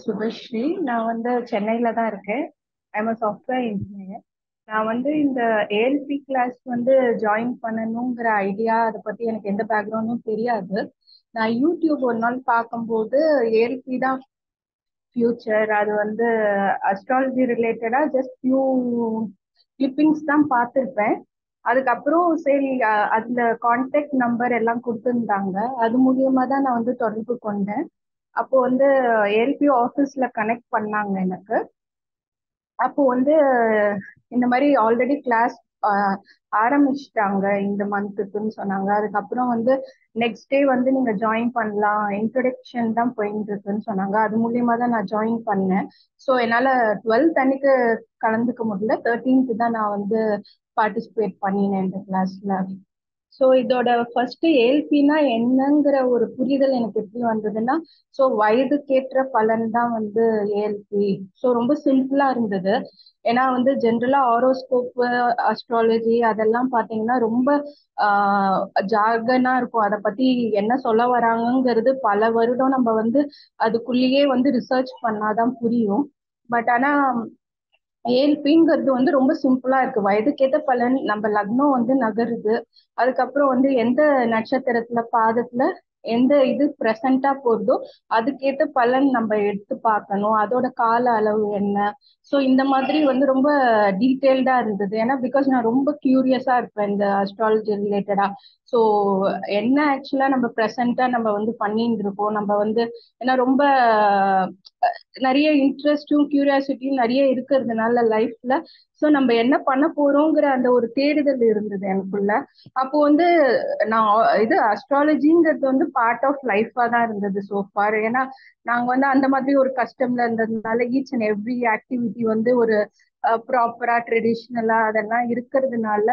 சுபஸ்ரீ நான் வந்து சென்னையில தான் இருக்கேன் ஐம் அ சாஃப்ட்வேர் இன்ஜினியர் நான் வந்து இந்த ஏஎல்பி கிளாஸ் வந்து ஜாயின் பண்ணணுங்கிற ஐடியா அதை பத்தி எனக்கு எந்த பேக்ரவுண்டும் தெரியாது நான் யூடியூப் ஒரு நாள் பார்க்கும்போது ஏஎல்பி தான் ஃபியூச்சர் அது வந்து அஸ்ட்ராலஜி ரிலேட்டடா ஜஸ்ட் ஃபியூ கிளிப்பிங்ஸ் தான் பார்த்துருப்பேன் அதுக்கப்புறம் சரி அ- அதுல கான்டாக்ட் நம்பர் எல்லாம் கொடுத்துருந்தாங்க அது மூலியமா தான் நான் வந்து தொடர்பு கொண்டேன் அப்போ வந்து ஏஎல்பி ஆஃபீஸ்ல கனெக்ட் பண்ணாங்க எனக்கு அப்போ வந்து இந்த மாதிரி ஆல்ரெடி கிளாஸ் ஆரம்பிச்சிட்டாங்க இந்த மந்த்துக்குன்னு சொன்னாங்க அதுக்கப்புறம் வந்து நெக்ஸ்ட் டே வந்து நீங்க ஜாயின் பண்ணலாம் இன்ட்ரடக்ஷன் தான் போயிட்டு இருக்குன்னு சொன்னாங்க அது மூலியமா தான் நான் ஜாயின் பண்ணேன் ஸோ என்னால டுவெல்த் அன்னைக்கு கலந்துக்க முடியல தேர்ட்டீன்த் தான் நான் வந்து பார்ட்டிசிபேட் பண்ணினேன் இந்த கிளாஸ்ல ஸோ இதோட ஃபர்ஸ்ட் ஏல்பினா என்னங்கிற ஒரு புரிதல் எனக்கு எப்படி வந்ததுன்னா ஸோ வயதுக்கேற்ற பலன் தான் வந்து ஏஎல்பி ஸோ ரொம்ப சிம்பிளா இருந்தது ஏன்னா வந்து ஜென்ரலா ஆரோஸ்கோப் அஸ்ட்ராலஜி அதெல்லாம் பார்த்தீங்கன்னா ரொம்ப ஜார்கனா இருக்கும் அதை பத்தி என்ன சொல்ல வராங்கங்கிறது பல வருடம் நம்ம வந்து அதுக்குள்ளேயே வந்து ரிசர்ச் பண்ணாதான் புரியும் பட் ஆனா ஏஎல்பிங்கிறது வந்து ரொம்ப சிம்பிளா இருக்கு வயதுக்கேத்த பலன் நம்ம லக்னம் வந்து நகருது அதுக்கப்புறம் வந்து எந்த நட்சத்திரத்துல பாதத்துல எந்த இது ப்ரெசண்டா போகுதோ அதுக்கேத்த பலன் நம்ம எடுத்து பார்க்கணும் அதோட கால அளவு என்ன ஸோ இந்த மாதிரி வந்து ரொம்ப டீட்டெயில்டா இருந்தது ஏன்னா பிகாஸ் நான் ரொம்ப கியூரியஸா இருப்பேன் இந்த அஸ்ட்ராலஜி ரிலேட்டடா ஸோ என்ன ஆக்சுவலா நம்ம ப்ரெசண்டா நம்ம வந்து பண்ணிட்டு இருக்கோம் நம்ம வந்து ஏன்னா ரொம்ப நிறைய இன்ட்ரெஸ்டும் கியூரியாசிட்டியும் நிறைய இருக்கிறதுனால லைஃப்ல ஸோ நம்ம என்ன பண்ண போறோங்கிற அந்த ஒரு தேடுதல் இருந்தது எனக்குள்ள அப்போ வந்து நான் இது அஸ்ட்ராலஜிங்கிறது வந்து பார்ட் ஆஃப் லைஃபா தான் இருந்தது ஸோ ஃபார் ஏன்னா நாங்க வந்து அந்த மாதிரி ஒரு கஸ்டம்ல இருந்ததுனால ஈச் அண்ட் எவ்ரி ஆக்டிவிட்டி வந்து ஒரு ப்ராப்பரா ட்ரெடிஷ்னலா அதெல்லாம் இருக்கிறதுனால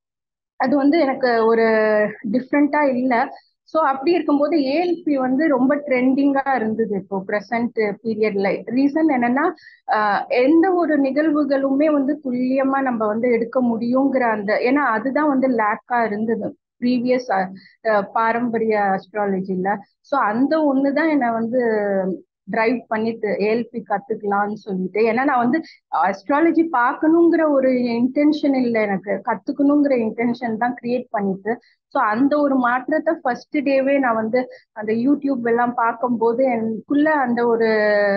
அது வந்து எனக்கு ஒரு டிஃப்ரெண்டா இல்லை ஸோ அப்படி இருக்கும்போது ஏஎல்பி வந்து ரொம்ப ட்ரெண்டிங்கா இருந்தது இப்போ ப்ரெசன்ட் பீரியட்ல ரீசன் என்னன்னா எந்த ஒரு நிகழ்வுகளுமே வந்து துல்லியமா நம்ம வந்து எடுக்க முடியுங்கிற அந்த ஏன்னா அதுதான் வந்து லேக்கா இருந்தது ப்ரீவியஸ் பாரம்பரிய அஸ்ட்ராலஜில ஸோ அந்த ஒன்று தான் என்னை வந்து டிரைவ் பண்ணிட்டு ஏஎல்பி கத்துக்கலாம்னு சொல்லிட்டு ஏன்னா நான் வந்து அஸ்ட்ராலஜி பார்க்கணுங்கிற ஒரு இன்டென்ஷன் இல்லை எனக்கு கத்துக்கணுங்கிற இன்டென்ஷன் தான் கிரியேட் பண்ணிட்டு ஸோ அந்த ஒரு மாற்றத்தை ஃபர்ஸ்ட் டேவே நான் வந்து அந்த யூடியூப் எல்லாம் பார்க்கும்போது எனக்குள்ள அந்த ஒரு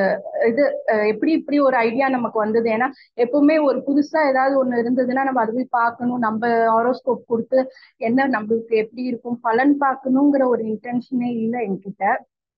இது எப்படி இப்படி ஒரு ஐடியா நமக்கு வந்தது ஏன்னா எப்பவுமே ஒரு புதுசா ஏதாவது ஒண்ணு இருந்ததுன்னா நம்ம அது போய் பார்க்கணும் நம்ம ஆரோஸ்கோப் கொடுத்து என்ன நம்மளுக்கு எப்படி இருக்கும் பலன் பார்க்கணுங்கிற ஒரு இன்டென்ஷனே இல்லை என்கிட்ட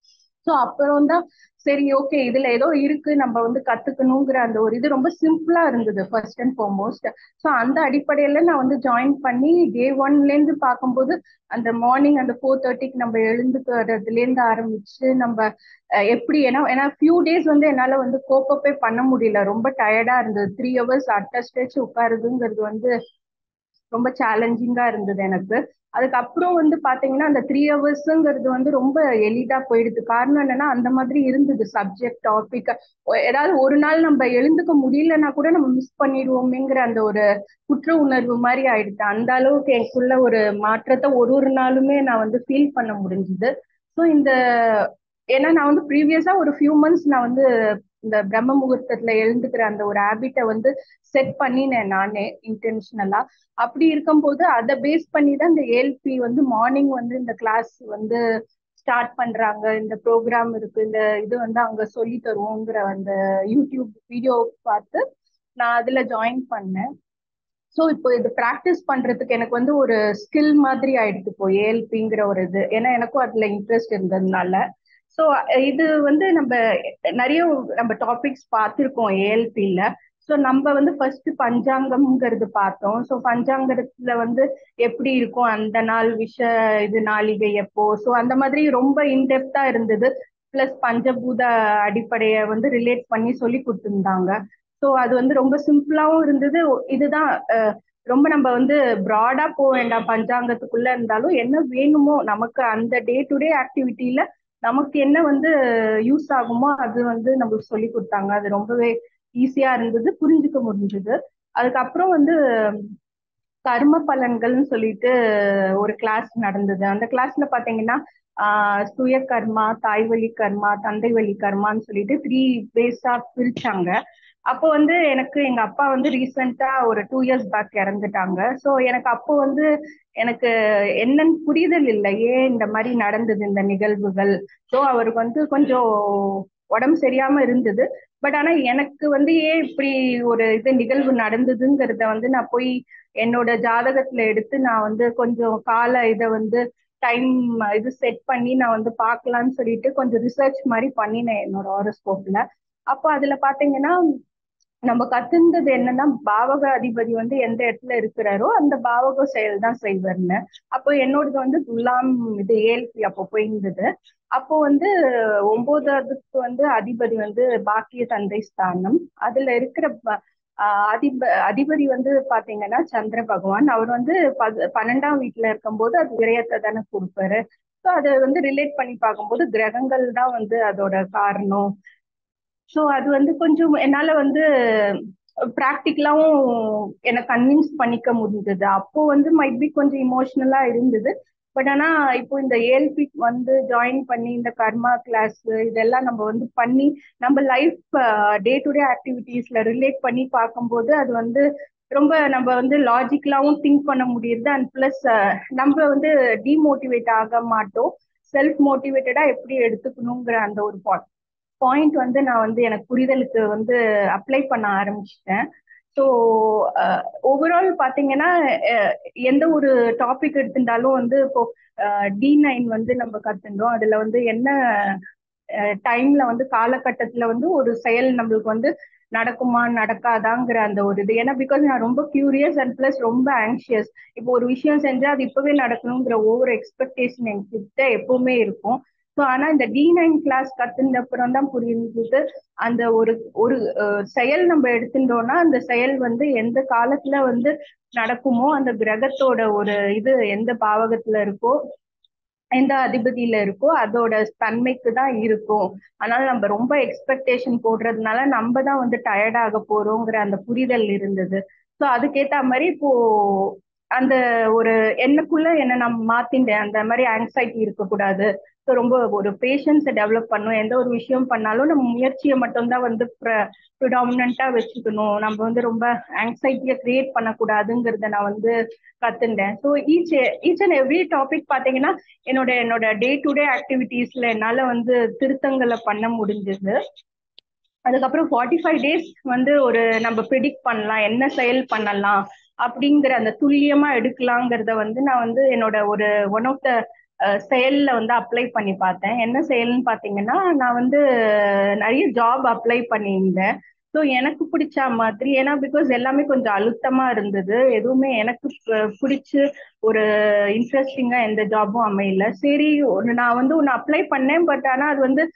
ஸோ அப்புறம் தான் சரி ஓகே இதுல ஏதோ இருக்கு நம்ம வந்து கத்துக்கணுங்கிற அந்த ஒரு இது ரொம்ப சிம்பிளா இருந்தது ஃபர்ஸ்ட் அண்ட் ஃபார்மோஸ்ட் ஸோ அந்த அடிப்படையில நான் வந்து ஜாயின் பண்ணி டே ஒன்ல இருந்து பார்க்கும்போது அந்த மார்னிங் அந்த ஃபோர் தேர்ட்டிக்கு நம்ம எழுந்துக்கிறதுல இருந்து ஆரம்பிச்சு நம்ம எப்படி ஏன்னா ஏன்னா ஃபியூ டேஸ் வந்து என்னால வந்து கோப்பப்பே பண்ண முடியல ரொம்ப டயர்டா இருந்தது த்ரீ ஹவர்ஸ் அட்ட ஸ்டேஜ் உட்காருதுங்கிறது வந்து ரொம்ப சேலஞ்சிங்கா இருந்தது எனக்கு அதுக்கப்புறம் வந்து பாத்தீங்கன்னா அந்த த்ரீ ஹவர்ஸ்ங்கிறது வந்து ரொம்ப எளிதா போயிடுது காரணம் என்னன்னா அந்த மாதிரி இருந்தது சப்ஜெக்ட் டாபிக் ஏதாவது ஒரு நாள் நம்ம எழுந்துக்க முடியலன்னா கூட நம்ம மிஸ் பண்ணிடுவோமேங்கிற அந்த ஒரு குற்ற உணர்வு மாதிரி ஆயிடுது அந்த அளவுக்கு எனக்குள்ள ஒரு மாற்றத்தை ஒரு ஒரு நாளுமே நான் வந்து ஃபீல் பண்ண முடிஞ்சுது ஸோ இந்த ஏன்னா நான் வந்து ப்ரீவியஸா ஒரு ஃபியூ மந்த்ஸ் நான் வந்து இந்த பிரம்ம முகூர்த்தத்துல எழுந்துக்கிற அந்த ஒரு ஹேபிட்டை வந்து செட் பண்ணினேன் நானே இன்டென்ஷனலா அப்படி இருக்கும்போது அதை பேஸ் பண்ணி தான் இந்த ஏஎல்பி வந்து மார்னிங் வந்து இந்த கிளாஸ் வந்து ஸ்டார்ட் பண்றாங்க இந்த ப்ரோக்ராம் இருக்கு இந்த இது வந்து அங்க சொல்லி தருவோங்கிற அந்த யூடியூப் வீடியோ பார்த்து நான் அதுல ஜாயின் பண்ணேன் ஸோ இப்போ இது ப்ராக்டிஸ் பண்றதுக்கு எனக்கு வந்து ஒரு ஸ்கில் மாதிரி ஆயிடுச்சு இப்போ ஏஎல்பிங்கிற ஒரு இது ஏன்னா எனக்கும் அதுல இன்ட்ரெஸ்ட் இருந்ததுனால ஸோ இது வந்து நம்ம நிறைய நம்ம டாபிக்ஸ் பார்த்துருக்கோம் ஏஎல்பியில் ஸோ நம்ம வந்து ஃபர்ஸ்ட் பஞ்சாங்கம்ங்கிறது பார்த்தோம் ஸோ பஞ்சாங்கத்துல வந்து எப்படி இருக்கும் அந்த நாள் விஷ இது நாளிகை எப்போ ஸோ அந்த மாதிரி ரொம்ப இன்டெப்தா இருந்தது பிளஸ் பஞ்சபூத அடிப்படையை வந்து ரிலேட் பண்ணி சொல்லி கொடுத்துருந்தாங்க ஸோ அது வந்து ரொம்ப சிம்பிளாவும் இருந்தது இதுதான் ரொம்ப நம்ம வந்து ப்ராடா போக வேண்டாம் பஞ்சாங்கத்துக்குள்ள இருந்தாலும் என்ன வேணுமோ நமக்கு அந்த டே டு டே ஆக்டிவிட்டியில நமக்கு என்ன வந்து யூஸ் ஆகுமோ அது வந்து நம்மளுக்கு சொல்லி கொடுத்தாங்க அது ரொம்பவே ஈஸியா இருந்தது புரிஞ்சுக்க முடிஞ்சது அதுக்கப்புறம் வந்து கர்ம பலன்கள்னு சொல்லிட்டு ஒரு கிளாஸ் நடந்தது அந்த கிளாஸ்ல பாத்தீங்கன்னா ஆஹ் சுய கர்மா தாய்வழி கர்மா தந்தை வழி கர்மான்னு சொல்லிட்டு த்ரீ பேஸா பிரிச்சாங்க அப்போ வந்து எனக்கு எங்க அப்பா வந்து ரீசெண்டா ஒரு டூ இயர்ஸ் பேக் இறந்துட்டாங்க ஸோ எனக்கு அப்போ வந்து எனக்கு என்னன்னு புரிதல் இல்லை ஏன் இந்த மாதிரி நடந்தது இந்த நிகழ்வுகள் ஸோ அவருக்கு வந்து கொஞ்சம் உடம்பு சரியாம இருந்தது பட் ஆனா எனக்கு வந்து ஏன் இப்படி ஒரு இது நிகழ்வு நடந்ததுங்கிறத வந்து நான் போய் என்னோட ஜாதகத்துல எடுத்து நான் வந்து கொஞ்சம் கால இதை வந்து டைம் இது செட் பண்ணி நான் வந்து பார்க்கலான்னு சொல்லிட்டு கொஞ்சம் ரிசர்ச் மாதிரி பண்ணினேன் என்னோட ஹாரோஸ்கோப்ல அப்போ அதுல பாத்தீங்கன்னா நம்ம கத்துந்தது என்னன்னா பாவக அதிபதி வந்து எந்த இடத்துல இருக்கிறாரோ அந்த பாவக செயல் தான் செய்வார்னு அப்போ என்னோடது வந்து துலாம் இது ஏழ்பி அப்போ போயிருந்தது அப்போ வந்து ஒன்பதாவதுக்கு வந்து அதிபதி வந்து பாக்கிய தந்தை ஸ்தானம் அதுல இருக்கிற அதிப அதிபதி வந்து பாத்தீங்கன்னா சந்திர பகவான் அவர் வந்து பன்னெண்டாம் வீட்டுல இருக்கும்போது அது விரயத்தை தானே கொடுப்பாரு ஸோ அதை வந்து ரிலேட் பண்ணி பார்க்கும்போது கிரகங்கள் தான் வந்து அதோட காரணம் ஸோ அது வந்து கொஞ்சம் என்னால வந்து ப்ராக்டிக்கலாவும் என்னை கன்வின்ஸ் பண்ணிக்க முடிஞ்சது அப்போ வந்து மைட் பி கொஞ்சம் இமோஷனலா இருந்தது பட் ஆனா இப்போ இந்த ஏல்பி வந்து ஜாயின் பண்ணி இந்த கர்மா கிளாஸ் இதெல்லாம் நம்ம வந்து பண்ணி நம்ம லைஃப் டே டு டே ஆக்டிவிட்டீஸ்ல ரிலேட் பண்ணி பார்க்கும்போது அது வந்து ரொம்ப நம்ம வந்து லாஜிக்கலாவும் திங்க் பண்ண முடியுது அண்ட் பிளஸ் நம்ம வந்து டிமோட்டிவேட் ஆக மாட்டோம் செல்ஃப் மோட்டிவேட்டடா எப்படி எடுத்துக்கணுங்கிற அந்த ஒரு பாயிண்ட் வந்து நான் வந்து எனக்கு புரிதலுக்கு வந்து அப்ளை பண்ண ஆரம்பிச்சிட்டேன் ஸோ ஓவரால் பார்த்தீங்கன்னா எந்த ஒரு டாபிக் எடுத்திருந்தாலும் வந்து இப்போ டி நைன் வந்து நம்ம கத்துட்டோம் அதுல வந்து என்ன டைம்ல வந்து காலகட்டத்துல வந்து ஒரு செயல் நம்மளுக்கு வந்து நடக்குமா நடக்காதாங்கிற அந்த ஒரு இது ஏன்னா பிகாஸ் நான் ரொம்ப கியூரியஸ் அண்ட் பிளஸ் ரொம்ப ஆங்ஷியஸ் இப்போ ஒரு விஷயம் செஞ்சா அது இப்பவே நடக்கணுங்கிற ஒவ்வொரு எக்ஸ்பெக்டேஷன் என்கிட்ட எப்பவுமே இருக்கும் ஸோ ஆனா இந்த டி நைன் கிளாஸ் கத்துன அப்புறம் தான் புரிஞ்சது அந்த ஒரு ஒரு செயல் நம்ம எடுத்துட்டோம்னா அந்த செயல் வந்து எந்த காலத்துல வந்து நடக்குமோ அந்த கிரகத்தோட ஒரு இது எந்த பாவகத்துல இருக்கோ எந்த அதிபதியில இருக்கோ அதோட தன்மைக்கு தான் இருக்கும் அதனால நம்ம ரொம்ப எக்ஸ்பெக்டேஷன் போடுறதுனால நம்ம தான் வந்து டயர்டாக போறோங்கிற அந்த புரிதல் இருந்தது ஸோ அதுக்கேத்த மாதிரி இப்போ அந்த ஒரு என்னக்குள்ள என்ன நான் மாத்திட்டேன் அந்த மாதிரி ஆங்ஸைட்டி இருக்கக்கூடாது ஸோ ரொம்ப ஒரு பேஷன்ஸை டெவலப் பண்ணும் எந்த ஒரு விஷயம் பண்ணாலும் நம்ம முயற்சியை மட்டும்தான் வந்து ப்ரிடாமினா வச்சுக்கணும் நம்ம வந்து ரொம்ப ஆங்ஸைட்டியை கிரியேட் பண்ணக்கூடாதுங்கிறத நான் வந்து கத்துட்டேன் so each each and every topic பார்த்தீங்கன்னா என்னோட என்னோட டே டு டே ஆக்டிவிட்டீஸ்ல என்னால வந்து திருத்தங்களை பண்ண முடிஞ்சது அதுக்கப்புறம் ஃபார்ட்டி ஃபைவ் டேஸ் வந்து ஒரு நம்ம ப்ரிடிக்ட் பண்ணலாம் என்ன செயல் பண்ணலாம் அப்படிங்கிற அந்த துல்லியமா எடுக்கலாங்கிறத வந்து நான் வந்து என்னோட ஒரு ஒன் ஆஃப் த செயல்ல வந்து அப்ளை பண்ணி பார்த்தேன் என்ன செயல்னு பார்த்தீங்கன்னா நான் வந்து நிறைய ஜாப் அப்ளை பண்ணியிருந்தேன் ஸோ எனக்கு பிடிச்ச மாதிரி ஏன்னா பிகாஸ் எல்லாமே கொஞ்சம் அழுத்தமா இருந்தது எதுவுமே எனக்கு பிடிச்சி ஒரு இன்ட்ரெஸ்டிங்கா எந்த ஜாபும் அமையல சரி ஒன்று நான் வந்து ஒன்று அப்ளை பண்ணேன் பட் ஆனால் அது வந்து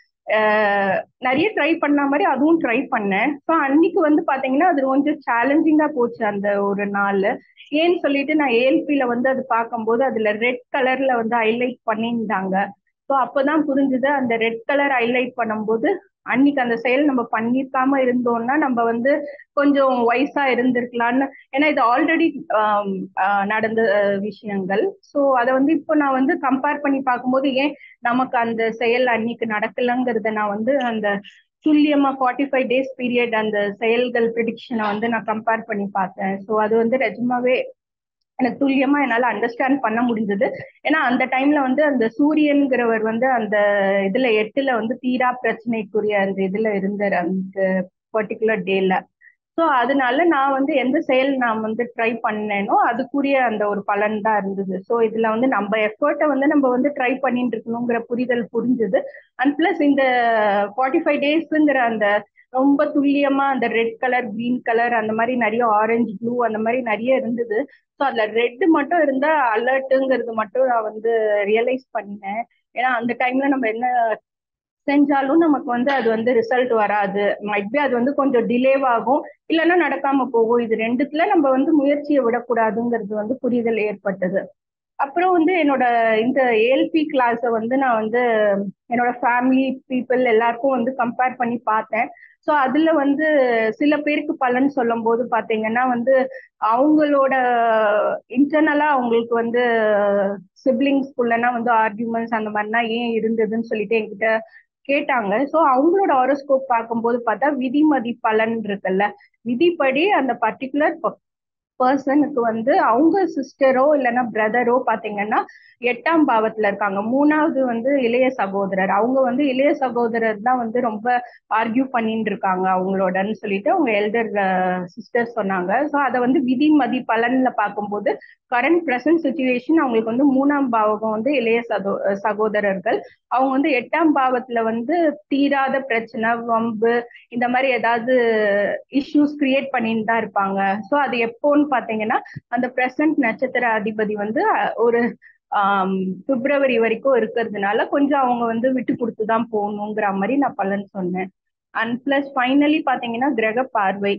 நிறைய ட்ரை பண்ண மாதிரி அதுவும் ட்ரை பண்ணேன் ஸோ அன்னைக்கு வந்து பாத்தீங்கன்னா அது கொஞ்சம் சேலஞ்சிங்கா போச்சு அந்த ஒரு நாள் ஏன்னு சொல்லிட்டு நான் ஏஎல்பியில வந்து அது பார்க்கும்போது அதுல ரெட் கலர்ல வந்து ஹைலைட் பண்ணியிருந்தாங்க ஸோ அப்போதான் புரிஞ்சுது அந்த ரெட் கலர் ஹைலைட் பண்ணும்போது அன்னைக்கு அந்த செயல் நம்ம பண்ணிருக்காம இருந்தோம்னா நம்ம வந்து கொஞ்சம் வயசா இருந்திருக்கலாம்னு ஏன்னா இது ஆல்ரெடி நடந்த விஷயங்கள் ஸோ அதை வந்து இப்போ நான் வந்து கம்பேர் பண்ணி பார்க்கும்போது ஏன் நமக்கு அந்த செயல் அன்னைக்கு நடக்கலங்கிறத நான் வந்து அந்த துல்லியமா ஃபார்ட்டி ஃபைவ் டேஸ் பீரியட் அந்த செயல்கள் ப்ரிடிக்ஷனை வந்து நான் கம்பேர் பண்ணி பார்த்தேன் ஸோ அது வந்து நிஜமாவே எனக்கு துல்லியமா என்னால அண்டர்ஸ்டாண்ட் பண்ண முடிஞ்சது ஏன்னா அந்த டைம்ல வந்து அந்த சூரியன்கிறவர் வந்து அந்த இதுல எட்டுல வந்து தீரா பிரச்சனைக்குரிய அந்த இதுல இருந்தார் அந்த பர்டிகுலர் டேல ஸோ அதனால நான் வந்து எந்த செயல் நான் வந்து ட்ரை பண்ணேனோ அதுக்குரிய அந்த ஒரு பலன் தான் இருந்தது ஸோ இதுல வந்து நம்ம எஃபர்ட்டை வந்து நம்ம வந்து ட்ரை பண்ணிட்டு இருக்கணுங்கிற புரிதல் புரிஞ்சுது அண்ட் பிளஸ் இந்த ஃபார்ட்டி ஃபைவ் டேஸ்ங்கிற அந்த ரொம்ப துல்லியமா அந்த ரெட் கலர் கிரீன் கலர் அந்த மாதிரி நிறைய ஆரஞ்சு ப்ளூ அந்த மாதிரி நிறைய இருந்தது ஸோ அதுல ரெட் மட்டும் இருந்தா அலர்ட்டுங்கிறது மட்டும் நான் வந்து ரியலைஸ் பண்ணேன் ஏன்னா அந்த டைம்ல நம்ம என்ன செஞ்சாலும் நமக்கு வந்து அது வந்து ரிசல்ட் வராது மைட்பி அது வந்து கொஞ்சம் டிலேவாகும் இல்லைன்னா நடக்காம போகும் இது ரெண்டுத்துல நம்ம வந்து முயற்சியை விடக்கூடாதுங்கிறது வந்து புரிதல் ஏற்பட்டது அப்புறம் வந்து என்னோட இந்த ஏஎல்பி கிளாஸை வந்து நான் வந்து என்னோட ஃபேமிலி பீப்புள் எல்லாருக்கும் வந்து கம்பேர் பண்ணி பார்த்தேன் ஸோ அதுல வந்து சில பேருக்கு பலன் சொல்லும் போது பாத்தீங்கன்னா வந்து அவங்களோட இன்டர்னலா அவங்களுக்கு வந்து சிப்ளிங்ஸ்குள்ளனா வந்து ஆர்கியூமெண்ட்ஸ் அந்த மாதிரிலாம் ஏன் இருந்ததுன்னு சொல்லிட்டு என்கிட்ட கேட்டாங்க ஸோ அவங்களோட ஹாரோஸ்கோப் பார்க்கும்போது பார்த்தா விதிமதி பலன் இருக்குல்ல விதிப்படி அந்த பர்டிகுலர் பர்சனுக்கு வந்து அவங்க சிஸ்டரோ இல்லைன்னா பிரதரோ பாத்தீங்கன்னா எட்டாம் பாவத்துல இருக்காங்க மூணாவது வந்து இளைய சகோதரர் அவங்க வந்து இளைய சகோதரர் தான் வந்து ரொம்ப ஆர்கியூ பண்ணிட்டு இருக்காங்க அவங்களோடன்னு சொல்லிட்டு அவங்க எல்டர் சிஸ்டர் சொன்னாங்க ஸோ அதை வந்து விதி மதி பலன்ல பார்க்கும்போது கரண்ட் ப்ரெசன்ட் சுச்சுவேஷன் அவங்களுக்கு வந்து மூணாம் பாவகம் வந்து இளைய சகோ சகோதரர்கள் அவங்க வந்து எட்டாம் பாவத்துல வந்து தீராத பிரச்சனை வம்பு இந்த மாதிரி ஏதாவது இஷ்யூஸ் கிரியேட் பண்ணிட்டு தான் இருப்பாங்க ஸோ அது எப்போன்னு பாத்தீங்கன்னா அந்த பிரசன்ட் நட்சத்திர அதிபதி வந்து ஒரு பிப்ரவரி வரைக்கும் இருக்கிறதுனால கொஞ்சம் அவங்க வந்து விட்டு கொடுத்து தான் போகணுங்கிற மாதிரி நான் பலன் சொன்னேன் அண்ட் பிளஸ் ஃபைனலி பாத்தீங்கன்னா கிரக பார்வை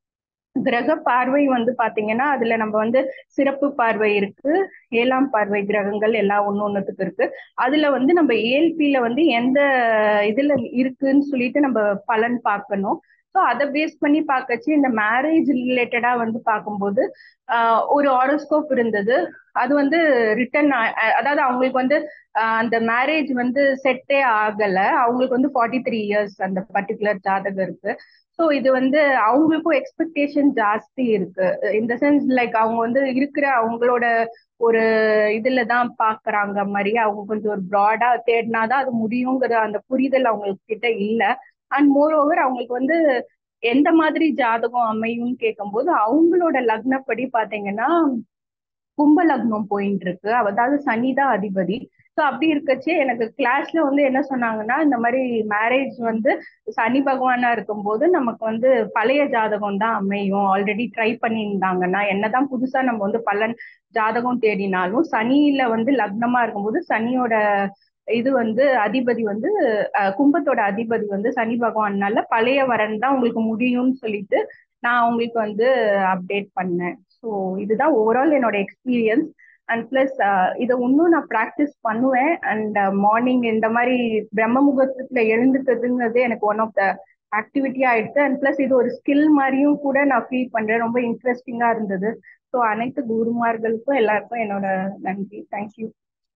கிரக பார்வை வந்து பாத்தீங்கன்னா அதுல நம்ம வந்து சிறப்பு பார்வை இருக்கு ஏழாம் பார்வை கிரகங்கள் எல்லாம் ஒண்ணு ஒண்ணுத்துக்கு இருக்கு அதுல வந்து நம்ம ஏஎல்பியில வந்து எந்த இதுல இருக்குன்னு சொல்லிட்டு நம்ம பலன் பார்க்கணும் ஸோ அதை பேஸ் பண்ணி பார்க்கச்சு இந்த மேரேஜ் ரிலேட்டடா வந்து பார்க்கும்போது ஒரு ஆரோஸ்கோப் இருந்தது அது வந்து ரிட்டன் அதாவது அவங்களுக்கு வந்து அந்த மேரேஜ் வந்து செட்டே ஆகல அவங்களுக்கு வந்து ஃபார்ட்டி த்ரீ இயர்ஸ் அந்த பர்டிகுலர் ஜாதகம் இருக்கு ஸோ இது வந்து அவங்களுக்கும் எக்ஸ்பெக்டேஷன் ஜாஸ்தி இருக்கு இந்த சென்ஸ் லைக் அவங்க வந்து இருக்கிற அவங்களோட ஒரு இதுல தான் பாக்குறாங்க மாதிரி அவங்க கொஞ்சம் ஒரு ப்ராடா தேடினாதான் அது முடியுங்கிற அந்த புரிதல் அவங்களுக்கு கிட்ட இல்லை அண்ட் மோர் ஓவர் அவங்களுக்கு வந்து எந்த மாதிரி ஜாதகம் அமையும்னு கேட்கும்போது அவங்களோட லக்னப்படி பாத்தீங்கன்னா கும்ப லக்னம் போயிட்டு இருக்கு அதாவது சனி தான் அதிபதி ஸோ அப்படி இருக்கச்சே எனக்கு கிளாஸ்ல வந்து என்ன சொன்னாங்கன்னா இந்த மாதிரி மேரேஜ் வந்து சனி பகவானா இருக்கும்போது நமக்கு வந்து பழைய ஜாதகம் தான் அமையும் ஆல்ரெடி ட்ரை பண்ணியிருந்தாங்கன்னா என்னதான் புதுசா நம்ம வந்து பலன் ஜாதகம் தேடினாலும் சனியில வந்து லக்னமா இருக்கும்போது சனியோட இது வந்து அதிபதி வந்து கும்பத்தோட அதிபதி வந்து சனி பகவான்னால பழைய வரன் தான் உங்களுக்கு முடியும்னு சொல்லிட்டு நான் அவங்களுக்கு வந்து அப்டேட் பண்ணேன் ஸோ இதுதான் ஓவரால் என்னோட எக்ஸ்பீரியன்ஸ் அண்ட் பிளஸ் இதை இன்னும் நான் ப்ராக்டிஸ் பண்ணுவேன் அண்ட் மார்னிங் இந்த மாதிரி பிரம்ம முகூர்த்தத்துல எழுந்துக்கிறதுங்கிறது எனக்கு ஒன் ஆஃப் த ஆக்டிவிட்டி ஆயிடுச்சு அண்ட் பிளஸ் இது ஒரு ஸ்கில் மாதிரியும் கூட நான் ஃபீல் பண்றேன் ரொம்ப இன்ட்ரெஸ்டிங்கா இருந்தது ஸோ அனைத்து குருமார்களுக்கும் எல்லாருக்கும் என்னோட நன்றி தேங்க்யூ